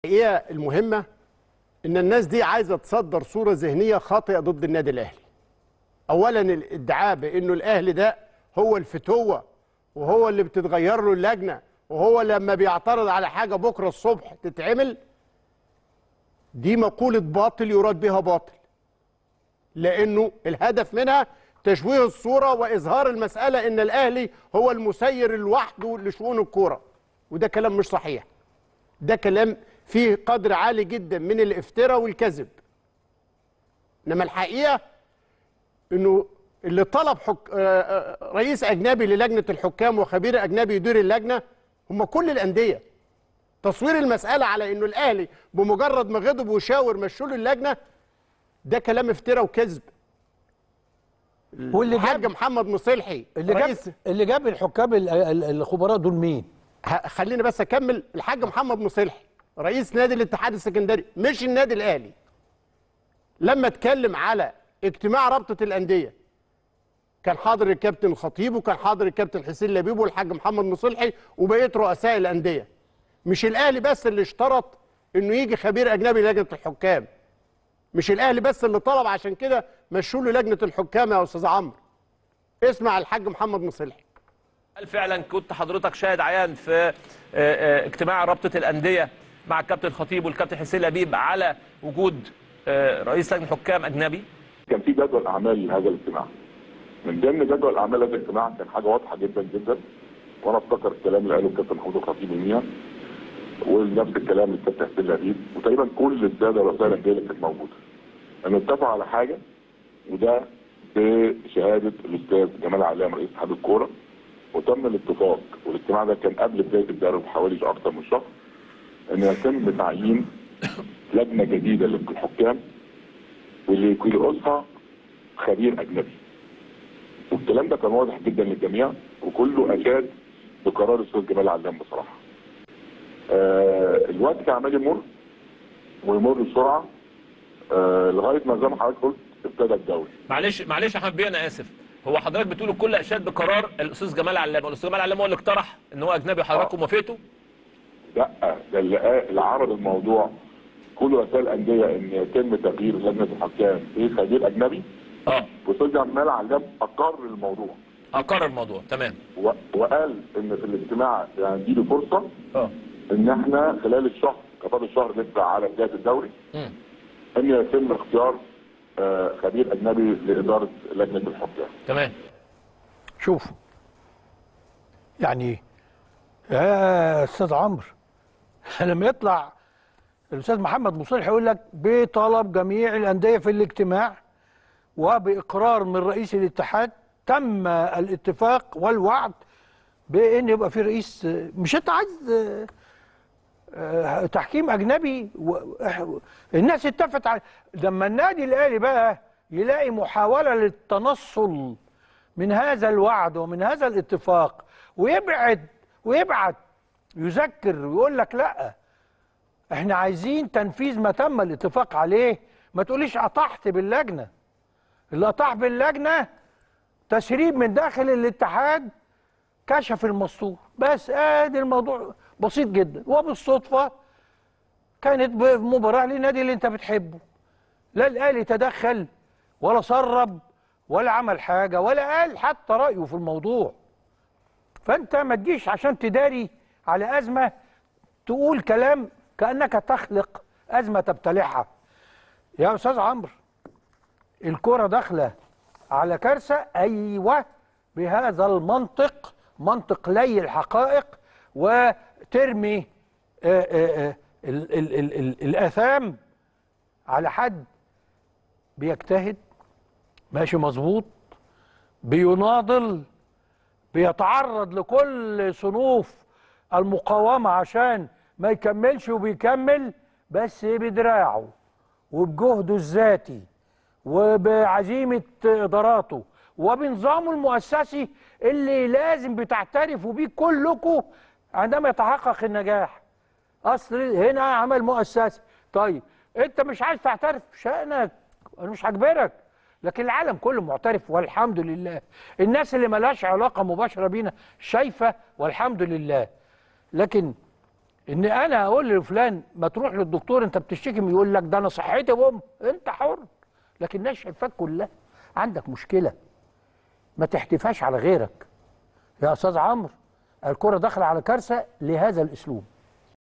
الحقيقه المهمه ان الناس دي عايزه تصدر صوره ذهنيه خاطئه ضد النادي الاهلي. اولا الادعاء بانه الاهلي ده هو الفتوه وهو اللي بتتغير له اللجنه وهو لما بيعترض على حاجه بكره الصبح تتعمل دي مقوله باطل يراد بها باطل. لانه الهدف منها تشويه الصوره واظهار المساله ان الاهلي هو المسير لوحده لشؤون الكوره وده كلام مش صحيح. ده كلام فيه قدر عالي جدا من الافتراء والكذب انما الحقيقه انه اللي طلب حك... آه، آه، رئيس اجنبي للجنه الحكام وخبير اجنبي يدير اللجنه هم كل الانديه تصوير المساله على انه الاهلي بمجرد ما غضب وشاور مشوا له اللجنه ده كلام افتراء وكذب واللي الحاج جاب محمد مصلحي اللي جاب رئيس اللي جاب الحكام ال- ال- الخبراء دول مين؟ ه- خليني بس اكمل الحاج محمد مصلحي رئيس نادي الاتحاد السكندري مش النادي الاهلي لما اتكلم على اجتماع رابطه الانديه كان حاضر الكابتن الخطيب وكان حاضر الكابتن حسين لبيب والحاج محمد مصلحي وبقيه رؤساء الانديه مش الاهلي بس اللي اشترط انه يجي خبير اجنبي لجنه الحكام مش الاهلي بس اللي طلب عشان كده مشوا له لجنه الحكام يا استاذ عمرو اسمع الحاج محمد مصلحي هل فعلا كنت حضرتك شاهد عيان في آه، آه، اجتماع رابطه الانديه مع الكابتن خطيب والكابتن حسين لبيب على وجود آه، رئيس لجنه حكام اجنبي كان في جدول اعمال لهذا الاجتماع من ضمن جدول اعمال هذا الاجتماع كان حاجه واضحه جدا جدا وانا افتكر الكلام اللي قاله الكابتن محمود الخطيب يوميها ونفس الكلام اللي الكابتن حسين لبيب وتقريبا كل الساده رؤساء الانديه اللي كانت موجوده انه اتفقوا على حاجه وده بشهاده الاستاذ جمال علام رئيس اتحاد الكوره وتم الاتفاق والاجتماع ده كان قبل بدايه الدوري بحوالي اكثر من شهر ان يتم تعيين لجنه جديده للحكام واللي يرقصها خبير اجنبي والكلام ده كان واضح جدا للجميع وكله اشاد بقرار الاستاذ جمال علام بصراحه. آه الوقت كان عمال يمر ويمر بسرعه آه لغايه ما زي ما حضرتك قلت ابتدى الدوري. معلش معلش يا حبيبي بيه انا اسف هو حضرتك بتقول الكل اشاد بقرار الاستاذ جمال علام الاستاذ جمال علام هو اللي اقترح ان هو اجنبي وحضراتكم وافقتوا لا ده اللي, قا- اللي عرض الموضوع كل رؤساء الانديه ان يتم تغيير لجنه الحكام في خبير اجنبي اه والاستاذ جمال علام اقر الموضوع اقر الموضوع تمام و- وقال ان في الاجتماع يعني دي فرصه اه ان احنا خلال الشهر كفاضل الشهر لسه على بدايه الدوري مم. ان يتم اختيار آه، خبير اجنبي لاداره لجنه الحكام. تمام شوفوا يعني يا استاذ عمرو لما يطلع الاستاذ محمد مصلح يقول لك بطلب جميع الانديه في الاجتماع وباقرار من رئيس الاتحاد تم الاتفاق والوعد بان يبقى في رئيس مش انت عايز آه، آه، تحكيم اجنبي و- إح- الناس اتفقت على لما النادي الاهلي بقى يلاقي محاوله للتنصل من هذا الوعد ومن هذا الاتفاق ويبعد ويبعت يذكر ويقول لك لا احنا عايزين تنفيذ ما تم الاتفاق عليه ما تقوليش قطعت باللجنه اللي قطع باللجنه تسريب من داخل الاتحاد كشف المستور بس ادي الموضوع بسيط جدا وبالصدفه كانت مباراه للنادي اللي انت بتحبه لا الاهلي تدخل ولا سرب ولا عمل حاجه ولا قال حتى رايه في الموضوع فانت ما تجيش عشان تداري على ازمه تقول كلام كانك تخلق ازمه تبتلعها يا استاذ عمرو الكره داخله على كارثه ايوه بهذا المنطق منطق لي الحقائق وترمي آه، آه، آه، ال- ال- ال- ال- الاثام على حد بيجتهد ماشي مظبوط بيناضل بيتعرض لكل صنوف المقاومة عشان ما يكملش وبيكمل بس بدراعه وبجهده الذاتي وبعزيمة إداراته وبنظامه المؤسسي اللي لازم بتعترفوا بيه كلكم عندما يتحقق النجاح اصل هنا عمل مؤسسي طيب انت مش عايز تعترف شأنك انا مش هجبرك لكن العالم كله معترف والحمد لله الناس اللي ملهاش علاقه مباشره بينا شايفه والحمد لله لكن ان انا اقول لفلان ما تروح للدكتور انت بتشتكي من يقول لك ده انا صحتي بوم انت حر لكن الناس شايفاك كلها عندك مشكله ما تحتفاش على غيرك يا استاذ عمرو الكره داخله على كارثه لهذا الاسلوب